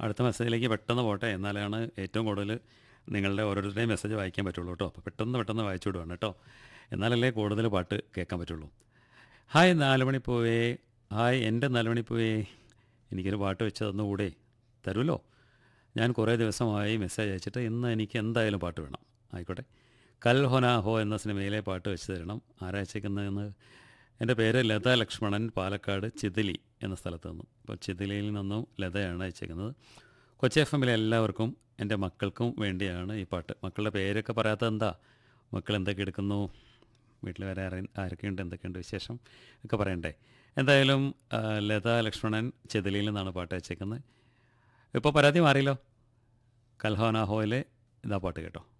അടുത്ത മെസ്സേജിലേക്ക് പെട്ടെന്ന് പോട്ടെ എന്നാലാണ് ഏറ്റവും കൂടുതൽ നിങ്ങളുടെ ഓരോരുത്തരുടെയും മെസ്സേജ് വായിക്കാൻ പറ്റുള്ളൂ കേട്ടോ അപ്പോൾ പെട്ടെന്ന് പെട്ടെന്ന് വായിച്ചു വിടുവാണ് കേട്ടോ എന്നാലല്ലേ കൂടുതൽ പാട്ട് കേൾക്കാൻ പറ്റുള്ളൂ ഹായ് നാലുമണിപ്പൂവേ ഹായ് എൻ്റെ നാലുമണിപ്പൂവേ എനിക്കൊരു പാട്ട് വെച്ച് തന്നുകൂടെ തരുമല്ലോ ഞാൻ കുറേ ദിവസമായി മെസ്സേജ് അയച്ചിട്ട് ഇന്ന് എനിക്ക് എന്തായാലും പാട്ട് വേണം ആയിക്കോട്ടെ കൽ ഹൊനാ ഹോ എന്ന സിനിമയിലെ പാട്ട് വെച്ച് തരണം ആരാച്ചേക്കുന്നതെന്ന് എൻ്റെ പേര് ലത ലക്ഷ്മണൻ പാലക്കാട് ചിതിലി എന്ന സ്ഥലത്ത് നിന്നും ഇപ്പോൾ ചിതിലിയിൽ നിന്നും ലതയാണ് അയച്ചേക്കുന്നത് കൊച്ചി എഫ് എമ്മിലെ എല്ലാവർക്കും എൻ്റെ മക്കൾക്കും വേണ്ടിയാണ് ഈ പാട്ട് മക്കളുടെ പേരൊക്കെ പറയാത്തത് എന്താ മക്കൾ എന്തൊക്കെ എടുക്കുന്നു വീട്ടിൽ വേറെ ആരെ ആരൊക്കെയുണ്ട് എന്തൊക്കെയുണ്ട് വിശേഷം ഒക്കെ പറയണ്ടേ എന്തായാലും ആ, ലത ലക്ഷ്മണൻ ചെതിലിയിൽ നിന്നാണ് പാട്ട് അയച്ചേക്കുന്നത് ഇപ്പോൾ പരാതി മാറിയല്ലോ കൽഹോന ഹോയിലെ ഇതാ പാട്ട് കേട്ടോ